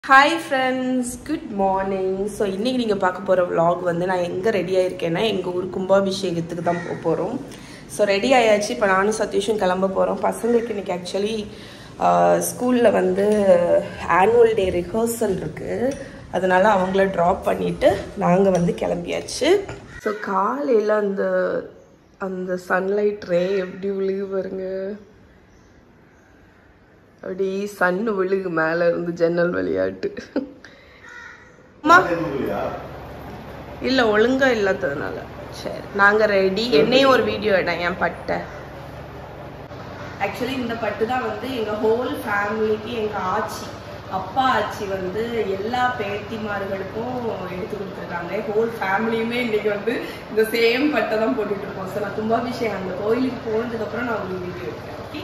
hi friends good morning so இன்றைக்கி நீங்கள் பார்க்க போகிற vlog வந்து நான் எங்கே ரெடி ஆயிருக்கேன்னா எங்கள் ஊர் கும்பாபிஷேகத்துக்கு தான் போக போகிறோம் ஸோ ரெடி ஆயாச்சு இப்போ நானும் சதீஷும் கிளம்ப போகிறோம் பசங்களுக்கு இன்றைக்கி ஆக்சுவலி ஸ்கூலில் வந்து ஆனுவல் டே ரிஹர்சல் இருக்குது அதனால அவங்கள ட்ராப் பண்ணிவிட்டு நாங்கள் வந்து கிளம்பியாச்சு ஸோ காலையில் அந்த அந்த சன்லைட் ரே எப்படி விழுகு பாருங்க அப்படி சன்னு விழுகு மேலே இருந்து ஜன்னல் விளையாட்டு அம்மா இல்லை ஒழுங்கா இல்லாததுனால சரி நாங்கள் ரெடி என்னையும் ஒரு வீடியோ எடுறேன் என் பட்டை ஆக்சுவலி இந்த பட்டு தான் வந்து எங்கள் ஹோல் ஃபேமிலிக்கு எங்கள் ஆச்சி அப்பா ஆச்சி வந்து எல்லா பேத்திமார்களுக்கும் எடுத்து கொடுத்துருக்காங்க ஹோல் ஃபேமிலியுமே இன்னைக்கு வந்து இந்த சேம் பட்டை தான் போட்டுட்டு இருக்கோம் ஸோ நான் கும்பாபிஷேகம் அந்த கோயிலுக்கு போனதுக்கப்புறம் நான் உங்களுக்கு வீடியோ எடுக்கிறேன் ஓகே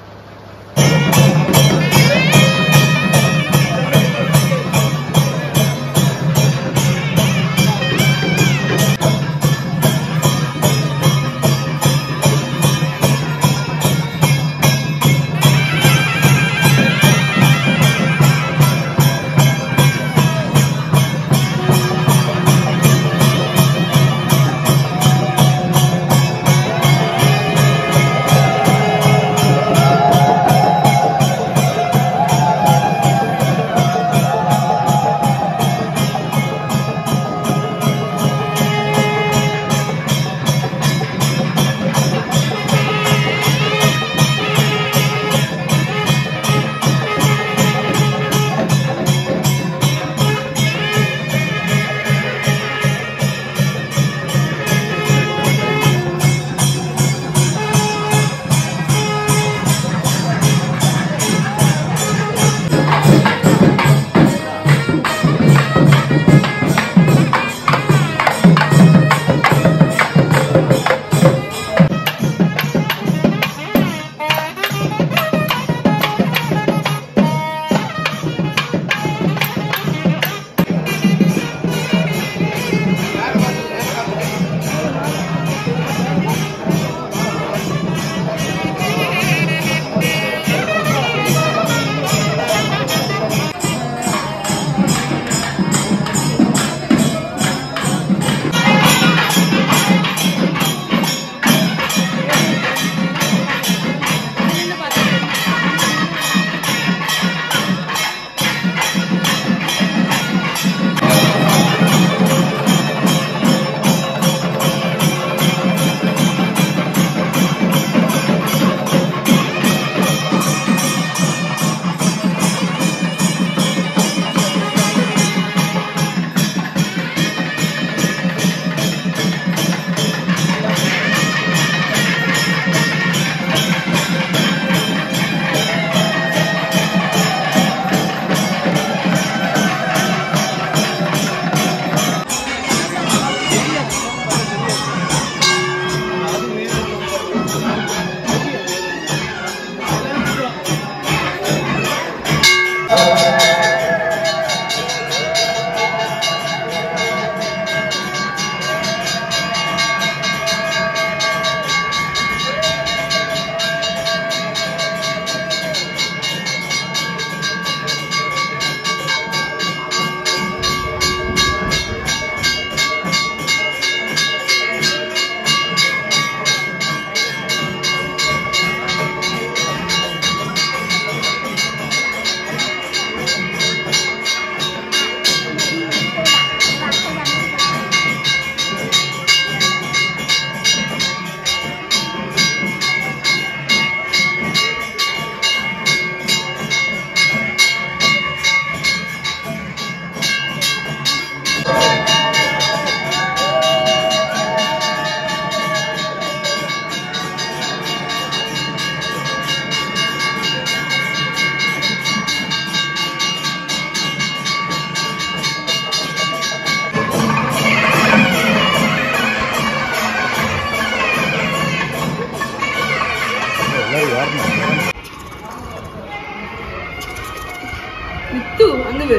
முத்து வந்து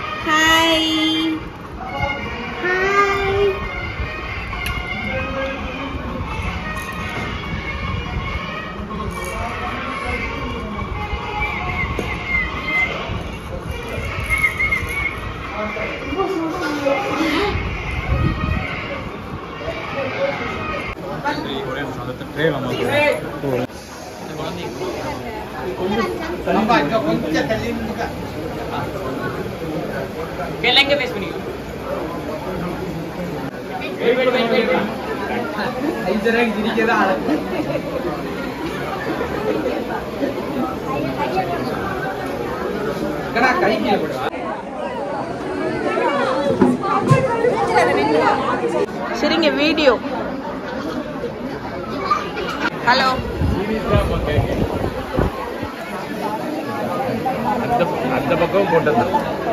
ஹாய் ஹாய் எங்க பேஸ் பண்ணி சரிங்க வீடியோ ஹலோ அந்த அந்த பக்கம் போட்டது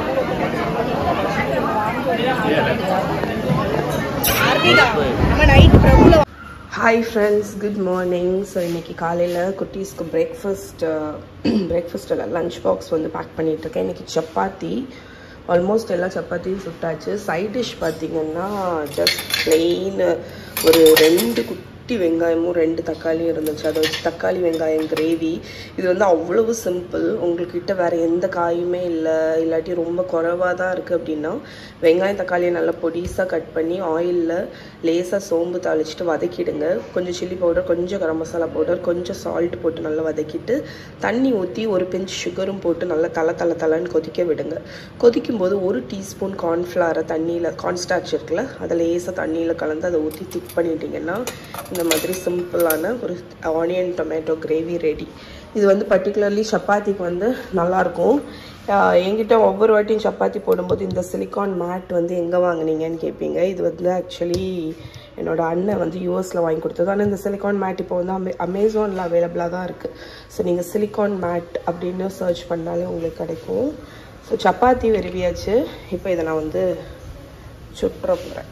hi friends good morning so இன்னைக்கு காலையில் குட்டீஸ்க்கு பிரேக்ஃபாஸ்ட் பிரேக்ஃபாஸ்ட்டில் லஞ்ச் பாக்ஸ் வந்து பேக் பண்ணிகிட்ருக்கேன் இன்றைக்கி சப்பாத்தி ஆல்மோஸ்ட் எல்லா சப்பாத்தியும் சுட்டாச்சு சைட் டிஷ் பார்த்தீங்கன்னா ஜஸ்ட் plain ஒரு ரெண்டு குட்டி வெங்காயமும் ரெண்டு தக்காளியும் இருந்துச்சு அதை வச்சு தக்காளி வெங்காயம் கிரேவி இது வந்து அவ்வளவு சிம்பிள் உங்கள்கிட்ட வேறு எந்த காயுமே இல்லை இல்லாட்டி ரொம்ப குறைவாக தான் இருக்குது அப்படின்னா வெங்காயம் தக்காளியை நல்லா பொடிசாக கட் பண்ணி ஆயிலில் லேசாக சோம்பு தாளிச்சிட்டு வதக்கிடுங்க கொஞ்சம் சில்லி பவுடர் கொஞ்சம் கரம் மசாலா பவுடர் கொஞ்சம் சால்ட் போட்டு நல்லா வதக்கிட்டு தண்ணி ஊற்றி ஒரு பிஞ்ச் சுகரும் போட்டு நல்லா தலை தலை தலைன்னு கொதிக்க விடுங்க கொதிக்கும் போது ஒரு டீஸ்பூன் கார்ன்ஃப்ளவரை தண்ணியில் கார்ன்ஸ்டார்ச் இருக்குல்ல அதை லேசாக தண்ணியில் கலந்து அதை ஊற்றி திக் பண்ணிட்டீங்கன்னா இந்த மாதிரி சிம்பிளான ஒரு ஆனியன் டொமேட்டோ கிரேவி ரெடி இது வந்து பர்டிகுலர்லி சப்பாத்திக்கு வந்து நல்லாயிருக்கும் ஆஹ் என்கிட்ட ஒவ்வொரு வாட்டியும் சப்பாத்தி போடும்போது இந்த சிலிக்கான் மேட் வந்து எங்கே வாங்குனீங்கன்னு கேட்பீங்க இது வந்து ஆக்சுவலி என்னோட அண்ணன் வந்து யூஎஸில் வாங்கி கொடுத்தது ஆனால் இந்த சிலிக்கான் மேட் இப்போ வந்து அமே அமேசானில் அவைலபிளாக தான் இருக்குது ஸோ நீங்கள் சிலிக்கான் மேட் அப்படின்னு சர்ச் பண்ணாலே உங்களுக்கு கிடைக்கும் ஸோ சப்பாத்தி விரும்பியாச்சு இப்போ இதை நான் வந்து சுட்டுற போகிறேன்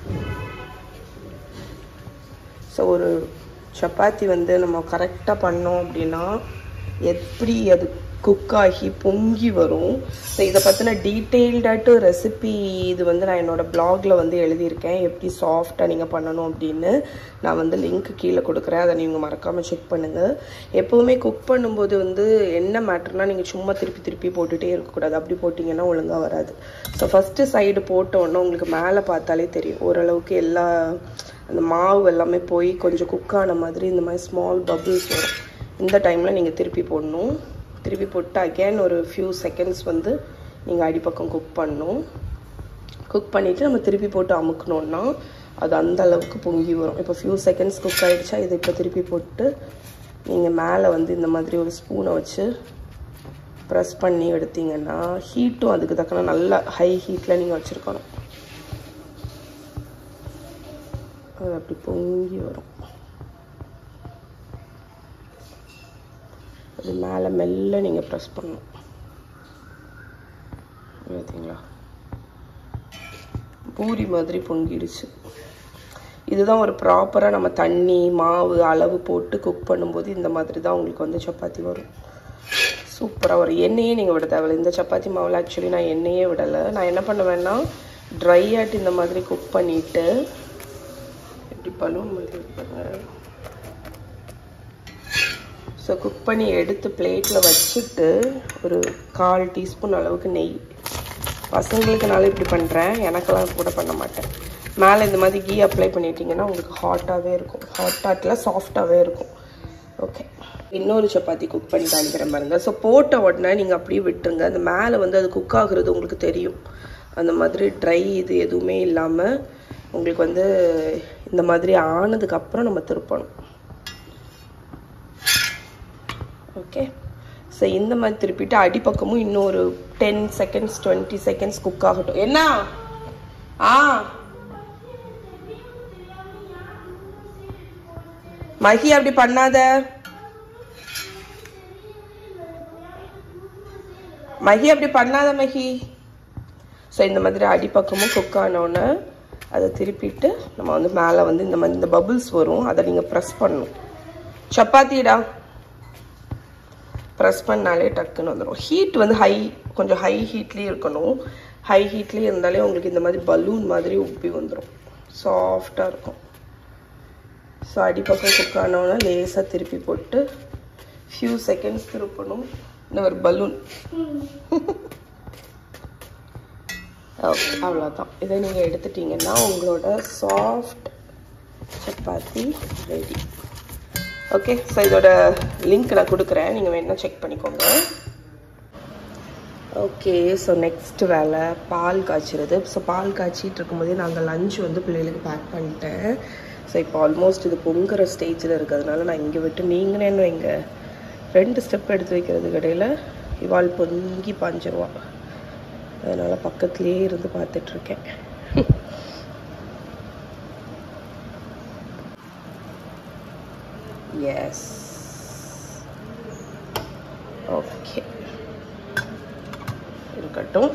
ஸோ ஒரு சப்பாத்தி வந்து நம்ம கரெக்டாக பண்ணோம் அப்படின்னா எப்படி அது குக் ஆகி பொங்கி வரும் ஸோ இதை பற்றின டீட்டெயில்டாட்டு ரெசிபி இது வந்து நான் என்னோடய ப்ளாகில் வந்து எழுதியிருக்கேன் எப்படி சாஃப்டாக நீங்கள் பண்ணணும் அப்படின்னு நான் வந்து லிங்க் கீழே கொடுக்குறேன் அதை நீங்கள் மறக்காமல் செக் பண்ணுங்கள் எப்போவுமே குக் பண்ணும்போது வந்து என்ன மேட்டர்னால் நீங்கள் சும்மா திருப்பி திருப்பி போட்டுகிட்டே இருக்கக்கூடாது அப்படி போட்டிங்கன்னா ஒழுங்காக வராது ஸோ ஃபஸ்ட்டு சைடு போட்டோன்னே உங்களுக்கு மேலே பார்த்தாலே தெரியும் ஓரளவுக்கு எல்லா அந்த மாவு எல்லாமே போய் கொஞ்சம் குக் ஆன மாதிரி இந்த மாதிரி ஸ்மால் பபிள்ஸ் வரும் இந்த டைமில் நீங்கள் திருப்பி போடணும் திருப்பி போட்டு அகேன் ஒரு ஃபியூ செகண்ட்ஸ் வந்து நீங்கள் அடிப்பக்கம் குக் பண்ணணும் குக் பண்ணிவிட்டு நம்ம திருப்பி போட்டு அமுக்கணுன்னா அது அந்த அளவுக்கு பொங்கி வரும் இப்போ ஃபியூ செகண்ட்ஸ் குக் ஆகிடுச்சா இதை இப்போ திருப்பி போட்டு நீங்கள் மேலே வந்து இந்த மாதிரி ஒரு ஸ்பூனை வச்சு ப்ரெஸ் பண்ணி எடுத்தீங்கன்னா ஹீட்டும் அதுக்கு தக்கன நல்ல ஹை ஹீட்டில் நீங்கள் வச்சுருக்கணும் அது அப்படி பொங்கி வரும் அது மேலே மெல்ல நீங்கள் ப்ரெஸ் பண்ணணும் பார்த்தீங்களா பூரி மாதிரி பொங்கிடுச்சு இதுதான் ஒரு ப்ராப்பராக நம்ம தண்ணி மாவு அளவு போட்டு குக் பண்ணும்போது இந்த மாதிரி தான் உங்களுக்கு வந்து சப்பாத்தி வரும் சூப்பராக வரும் எண்ணெயே நீங்கள் விட தேவையில்ல இந்த சப்பாத்தி மாவில் ஆக்சுவலி நான் எண்ணெயே விடலை நான் என்ன பண்ணுவேன்னா ட்ரை ஆட் இந்த மாதிரி குக் பண்ணிவிட்டு இப்படி பலூன் மாதிரி இருப்பாங்க ஸோ குக் பண்ணி எடுத்து பிளேட்டில் வச்சுட்டு ஒரு கால் டீஸ்பூன் அளவுக்கு நெய் பசங்களுக்குனால இப்படி பண்ணுறேன் எனக்கெல்லாம் கூட பண்ண மாட்டேன் மேலே இந்த மாதிரி கீ அப்ளை பண்ணிட்டீங்கன்னா உங்களுக்கு ஹாட்டாகவே இருக்கும் ஹாட் ஹாட்டில் சாஃப்டாகவே இருக்கும் ஓகே இன்னொரு சப்பாத்தி குக் பண்ணி காமிக்கிற பாருங்க ஸோ போட்ட உடனே நீங்கள் அப்படியே விட்டுருங்க அந்த மேலே வந்து அது குக் ஆகுறது உங்களுக்கு தெரியும் அந்த மாதிரி ட்ரை இது எதுவுமே இல்லாமல் உங்களுக்கு வந்து இந்த மாதிரி ஆனதுக்கப்புறம் நம்ம திருப்பணும் ஓகே ஸோ இந்த மாதிரி திருப்பிட்டு அடிப்பக்கமும் இன்னும் ஒரு ten seconds twenty seconds cook ஆகட்டும் என்ன ஆ மகி அப்படி பண்ணாத மகி அப்படி பண்ணாத மகி ஸோ இந்த மாதிரி அடிப்பக்கமும் குக் ஆனோன்னே அதை திருப்பிட்டு நம்ம வந்து மேலே வந்து இந்த மாதிரி இந்த பபுள்ஸ் வரும் அதை நீங்கள் ப்ரெஸ் பண்ணணும் சப்பாத்திடா ப்ரெஸ் பண்ணாலே டக்குன்னு வந்துடும் ஹீட் வந்து ஹை கொஞ்சம் ஹை ஹீட்லேயே இருக்கணும் ஹை ஹீட்லேயே இருந்தாலே உங்களுக்கு இந்த மாதிரி பலூன் மாதிரி உப்பி வந்துடும் சாஃப்டாக இருக்கும் ஸோ அடிப்பக்கம் குக் ஆனோன்னா லேசாக திருப்பி போட்டு ஃபியூ செகண்ட்ஸ் திருப்பணும் இந்த ஒரு பலூன் ஓகே அவ்வளோதான் இதை நீங்கள் எடுத்துட்டிங்கன்னா உங்களோட soft chapati ready okay so இதோட லிங்க் நான் கொடுக்குறேன் நீங்கள் வேணா செக் பண்ணிக்கோங்க ஓகே ஸோ நெக்ஸ்ட் வேலை பால் காய்ச்சிறது ஸோ பால் காய்ச்சிட்டு இருக்கும்போதே நாங்கள் லஞ்ச் வந்து பிள்ளைகளுக்கு பேக் பண்ணிட்டேன் ஸோ இப்போ ஆல்மோஸ்ட் இது பொங்குற ஸ்டேஜில் இருக்கிறதுனால நான் இங்கே விட்டு நீங்களே என்ன இங்கே ரெண்டு ஸ்டெப் எடுத்து வைக்கிறதுக்கு இடையில இவாள் பொங்கி பாஞ்சிருவா அதனால் பக்கத்துலேயே இருந்து பார்த்துட்ருக்கேன் எஸ் ஓகே இருக்கட்டும்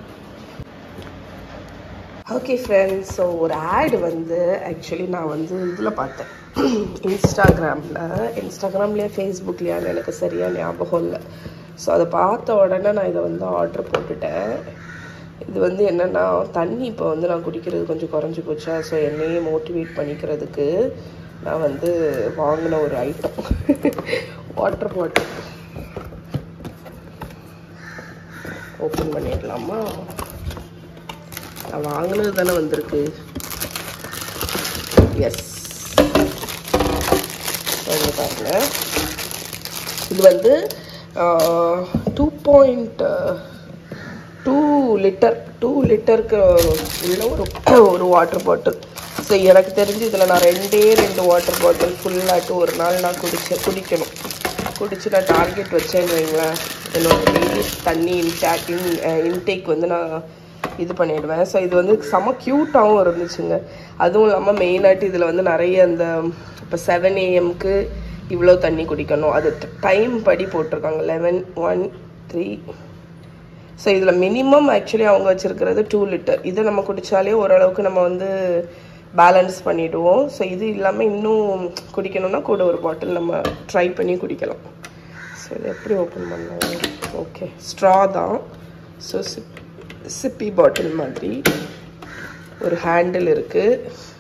ஓகே ஃப்ரெண்ட்ஸ் ஸோ ஒரு ஆடு வந்து ஆக்சுவலி நான் வந்து இதில் பார்த்தேன் இன்ஸ்டாகிராமில் இன்ஸ்டாகிராம்லேயே ஃபேஸ்புக்லேயான்னு எனக்கு சரியாக ஞாபகம் இல்லை ஸோ அதை பார்த்த உடனே நான் இதை வந்து ஆர்டர் போட்டுட்டேன் இது வந்து என்னென்னா தண்ணி இப்போ வந்து நான் குடிக்கிறது கொஞ்சம் குறைஞ்சி போச்சா ஸோ என்னையே மோட்டிவேட் பண்ணிக்கிறதுக்கு நான் வந்து வாங்கின ஒரு ஐட்டம் வாட்டர் பாட்டில் ஓப்பன் பண்ணிடலாமா நான் வாங்கினது தானே வந்திருக்கு எஸ் பாருங்க இது வந்து two point two litre two லிட்டருக்கு உள்ள ஒரு ஒரு வாட்டர் பாட்டில் ஸோ எனக்கு தெரிஞ்சு இதில் நான் ரெண்டே ரெண்டு வாட்டர் பாட்டில் ஃபுல்லாட்டு ஒரு நாள் நான் குடிச்சேன் குடிக்கணும் குடிச்சு நான் டார்கெட் வச்சேன்னு வைங்களேன் என்னோட டெய்லி தண்ணி இன்டேக் இன் இன்டேக் வந்து நான் இது பண்ணிடுவேன் ஸோ இது வந்து செம க்யூட்டாகவும் இருந்துச்சுங்க அதுவும் இல்லாமல் மெயினாட்டு இதில் வந்து நிறைய அந்த இப்போ செவன் ஏஎம்க்கு இவ்வளோ தண்ணி குடிக்கணும் அது டைம் படி போட்டிருக்காங்க லெவன் ஒன் த்ரீ ஸோ இதில் மினிமம் ஆக்சுவலி அவங்க வச்சுருக்கிறது டூ லிட்டர் இதை நம்ம குடித்தாலே ஓரளவுக்கு நம்ம வந்து பேலன்ஸ் பண்ணிவிடுவோம் ஸோ இது இல்லாமல் இன்னும் குடிக்கணும்னா கூட ஒரு பாட்டில் நம்ம ட்ரை பண்ணி குடிக்கலாம் ஸோ இது எப்படி ஓப்பன் பண்ணலாம் ஓகே ஸ்ட்ரா தான் ஸோ சிப் சிப்பி பாட்டில் மாதிரி ஒரு ஹேண்டில் இருக்குது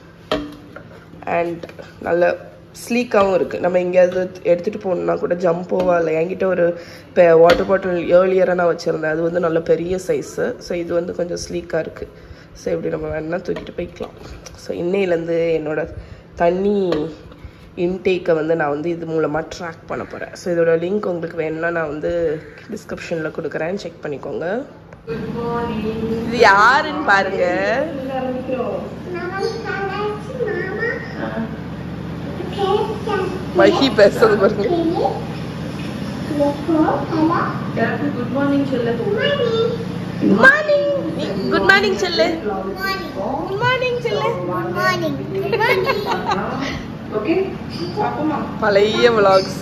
அண்ட் நல்ல ஸ்லீக்காகவும் இருக்குது நம்ம எங்கேயாவது எடுத்துகிட்டு போகணுன்னா கூட ஜம்போவா இல்லை என்கிட்ட ஒரு இப்போ வாட்டர் பாட்டில் ஏர்லியராக நான் வச்சுருந்தேன் அது வந்து நல்ல பெரிய சைஸு ஸோ இது வந்து கொஞ்சம் ஸ்லீக்காக இருக்குது ஸோ இப்படி நம்ம வேணால் தூக்கிட்டு போய்க்கலாம் ஸோ இன்னையிலேருந்து என்னோட தண்ணி இன்டேக்கை வந்து நான் வந்து இது மூலமாக ட்ராக் பண்ண போகிறேன் ஸோ இதோட லிங்க் உங்களுக்கு வேணும்னா நான் வந்து டிஸ்கிரிப்ஷனில் கொடுக்குறேன் செக் பண்ணிக்கோங்க இது யாருன்னு பாருங்க மஹி பேசுறது பாருங்க குட் மார்னிங் சொல்லு குட் மார்னிங் குட் மார்னிங் சொல்லு குட் மார்னிங் சொல்லு பழைய vlogs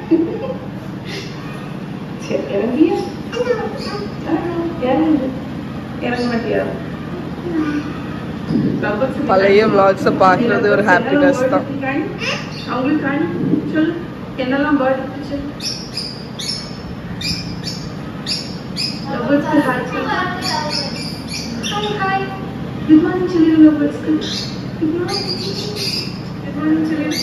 பழைய vlogs-அ பார்க்கறது ஒரு ஹாப்பினஸ் தான் அவங்களுக்கு காணி சொல்லு என்னெல்லாம் பேர்ட் இருந்துச்சு லவ்வர்ஸ்க்கு ஹாய் சொல்லு ஹாய் ஹாய் குட் மார்னிங் சொல்லிடு லவ்வர்ஸ்க்கு குட் மார்னிங் குட் மார்னிங் சொல்லிடு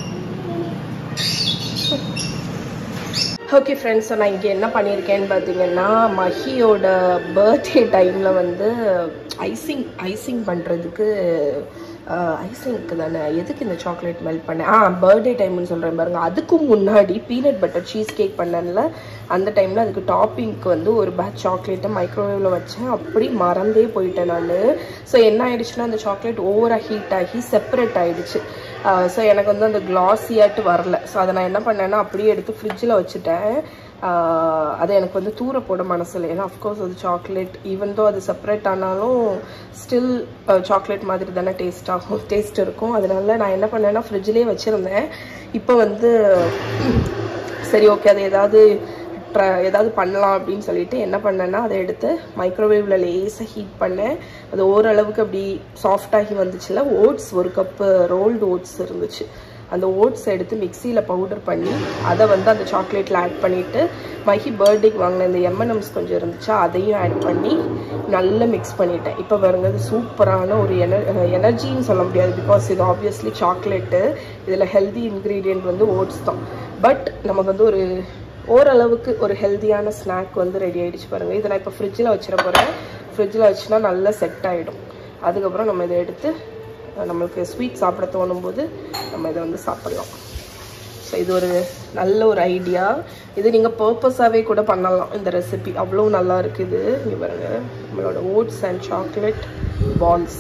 ஓகே ஃப்ரெண்ட்ஸ் நான் இங்கே என்ன பண்ணியிருக்கேன்னு பார்த்தீங்கன்னா மஹியோட பர்த்டே டைமில் வந்து ஐசிங் ஐசிங் பண்ணுறதுக்கு ஐசிங்க்கு தானே எதுக்கு இந்த சாக்லேட் மெல்ட் பண்ணேன் ஆ பர்த்டே டைம்னு சொல்கிறேன் பாருங்க அதுக்கு முன்னாடி பீனட் பட்டர் சீஸ் கேக் பண்ணல அந்த டைமில் அதுக்கு டாப்பிங்க்கு வந்து ஒரு பேட்ச் சாக்லேட்டை மைக்ரோவேவில் வச்சேன் அப்படி மறந்தே போயிட்டேன் நான் ஸோ என்ன ஆயிடுச்சுன்னா அந்த சாக்லேட் ஓவராக ஹீட் ஆகி செப்பரேட் ஆயிடுச்சு ஸோ எனக்கு வந்து அந்த கிளாஸியாட்டு வரல ஸோ அதை நான் என்ன பண்ணேன்னா அப்படியே எடுத்து ஃப்ரிட்ஜில் வச்சுட்டேன் ஆஹ் அது எனக்கு வந்து தூர போட மனசு இல்லை ஏன்னா அஃப்கோர்ஸ் அது சாக்லேட் ஈவன் தோ அது செப்பரேட் ஆனாலும் ஸ்டில் சாக்லேட் மாதிரி தானே டேஸ்ட் ஆகும் டேஸ்ட் இருக்கும் அதனால நான் என்ன பண்ணேன்னா ஃப்ரிட்ஜ்லேயே வச்சுருந்தேன் இப்போ வந்து சரி ஓகே அது ஏதாவது ட்ர ஏதாவது பண்ணலாம் அப்படின்னு சொல்லிட்டு என்ன பண்ணேன்னா அதை எடுத்து மைக்ரோவேவில் லேசாக ஹீட் பண்ணேன் அது ஓரளவுக்கு அப்படி சாஃப்டாகி வந்துச்சுல ஓட்ஸ் ஒரு கப்பு ரோல்டு ஓட்ஸ் இருந்துச்சு அந்த ஓட்ஸ் எடுத்து மிக்சியில் பவுடர் பண்ணி அதை வந்து அந்த சாக்லேட்டில் ஆட் பண்ணிவிட்டு மைஹி பர்த்டேக்கு வாங்கின இந்த எம்என்எம்ஸ் கொஞ்சம் இருந்துச்சா அதையும் ஆட் பண்ணி நல்லா மிக்ஸ் பண்ணிட்டேன் இப்போ பாருங்க இது சூப்பரான ஒரு என எனர்ஜின்னு சொல்ல முடியாது பிகாஸ் இது ஆப்வியஸ்லி சாக்லேட்டு இதில் ஹெல்தி இன்க்ரீடியன்ட் வந்து ஓட்ஸ் தான் பட் நமக்கு வந்து ஒரு ஓரளவுக்கு ஒரு ஹெல்த்தியான ஸ்நாக் வந்து ரெடி ஆயிடுச்சு பாருங்கள் இதை நான் இப்போ ஃப்ரிட்ஜில் வச்சிட போகிறேன் ஃப்ரிட்ஜில் வச்சுனா நல்லா செட் ஆகிடும் அதுக்கப்புறம் நம்ம இதை எடுத்து நம்மளுக்கு ஸ்வீட் சாப்பிட தோணும் போது நம்ம இதை வந்து சாப்பிடலாம் ஸோ இது ஒரு நல்ல ஒரு ஐடியா இது நீங்கள் பர்பஸாகவே கூட பண்ணலாம் இந்த ரெசிபி அவ்வளோ நல்லா இருக்குது இங்கே பாருங்க நம்மளோட oats and chocolate balls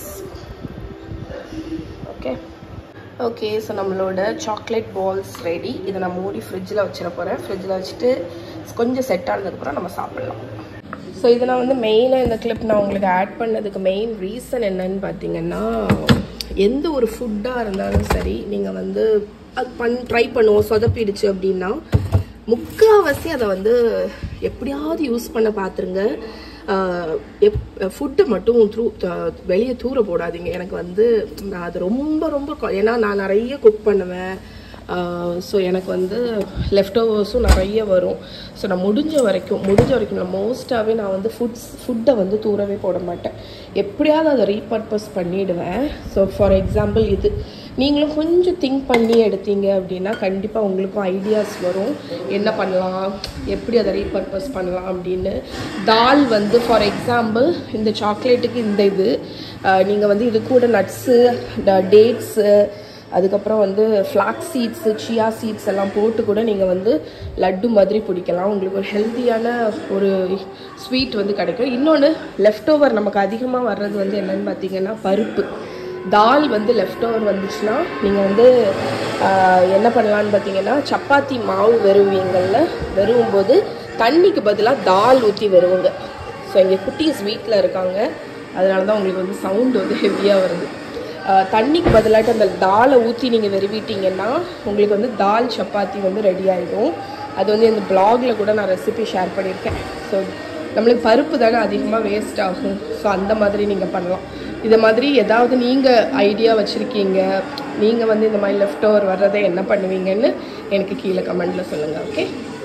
okay okay so நம்மளோட சாக்லேட் பால்ஸ் ரெடி இதை நான் மூடி ஃப்ரிட்ஜில் வச்சிட போகிறேன் ஃப்ரிட்ஜில் வச்சுட்டு கொஞ்சம் செட் ஆனதுக்கப்புறம் நம்ம சாப்பிட்லாம் ஸோ இதை நான் வந்து மெயினாக இந்த கிளிப் நான் உங்களுக்கு ஆட் பண்ணதுக்கு மெயின் ரீசன் என்னன்னு பார்த்தீங்கன்னா எந்த ஒரு ஃபுட்டாக இருந்தாலும் சரி நீங்கள் வந்து அது பண் ட்ரை பண்ணுவோம் சொதப்பிடுச்சு அப்படின்னா முக்கால்வாசி அதை வந்து எப்படியாவது யூஸ் பண்ண பார்த்துருங்க எப் ஃபுட்டை மட்டும் த்ரூ வெளியே தூர போடாதீங்க எனக்கு வந்து நான் அது ரொம்ப ரொம்ப கொ- ஏன்னா நான் நிறைய குக் பண்ணுவேன் ஸோ எனக்கு வந்து லெஃப்ட் ஓவர்ஸும் நிறைய வரும் ஸோ நான் முடிஞ்ச வரைக்கும் முடிஞ்ச வரைக்கும் நான் மோஸ்ட்டாகவே நான் வந்து ஃபுட்ஸ் ஃபுட்டை வந்து தூரவே போட மாட்டேன் எப்படியாவது அதை ரீபர்பஸ் பண்ணிடுவேன் ஸோ ஃபார் எக்ஸாம்பிள் இது நீங்களும் கொஞ்சம் திங்க் பண்ணி எடுத்தீங்க அப்படின்னா கண்டிப்பாக உங்களுக்கும் ஐடியாஸ் வரும் என்ன பண்ணலாம் எப்படி அதை ரீபர்பஸ் பண்ணலாம் அப்படின்னு தால் வந்து ஃபார் எக்ஸாம்பிள் இந்த சாக்லேட்டுக்கு இந்த இது நீங்கள் வந்து இது கூட நட்ஸு டேட்ஸு அதுக்கப்புறம் வந்து ஃப்ளாக்ஸ் சீட்ஸு சியா சீட்ஸ் எல்லாம் போட்டு கூட நீங்கள் வந்து லட்டு மாதிரி பிடிக்கலாம் உங்களுக்கு ஒரு ஹெல்த்தியான ஒரு ஸ்வீட் வந்து கிடைக்கும் இன்னொன்று லெஃப்ட் ஓவர் நமக்கு அதிகமாக வர்றது வந்து என்னன்னு பார்த்தீங்கன்னா பருப்பு தால் வந்து லெஃப்ட் ஓவர் வந்துச்சுன்னா நீங்கள் வந்து ஆஹ், என்ன பண்ணலான்னு பார்த்தீங்கன்னா சப்பாத்தி மாவு வெறுவீங்கள்ல வெறுவும்போது தண்ணிக்கு பதிலாக தால் ஊற்றி வெறுவுங்க ஸோ இங்கே குட்டீஸ் வீட்டில் இருக்காங்க அதனால தான் உங்களுக்கு வந்து சவுண்ட் வந்து ஹெவியாக வருது ஆஹ் தண்ணிக்கு பதிலாட்டு அந்த தாலை ஊற்றி நீங்கள் வெறுவிட்டீங்கன்னா உங்களுக்கு வந்து தால் சப்பாத்தி வந்து ரெடி ஆகிடும் அது வந்து இந்த பிளாக்ல கூட நான் ரெசிபி ஷேர் பண்ணியிருக்கேன் ஸோ நம்மளுக்கு பருப்பு தானே அதிகமாக வேஸ்ட் ஆகும் ஸோ அந்த மாதிரி நீங்கள் பண்ணலாம் இது மாதிரி ஏதாவது நீங்கள் ஐடியா வச்சுருக்கீங்க நீங்கள் வந்து இந்த மாதிரி லெஃப்ட் ஓவர் வர்றதை என்ன பண்ணுவீங்கன்னு எனக்கு கீழே கமெண்ட்டில் சொல்லுங்கள் ஓகே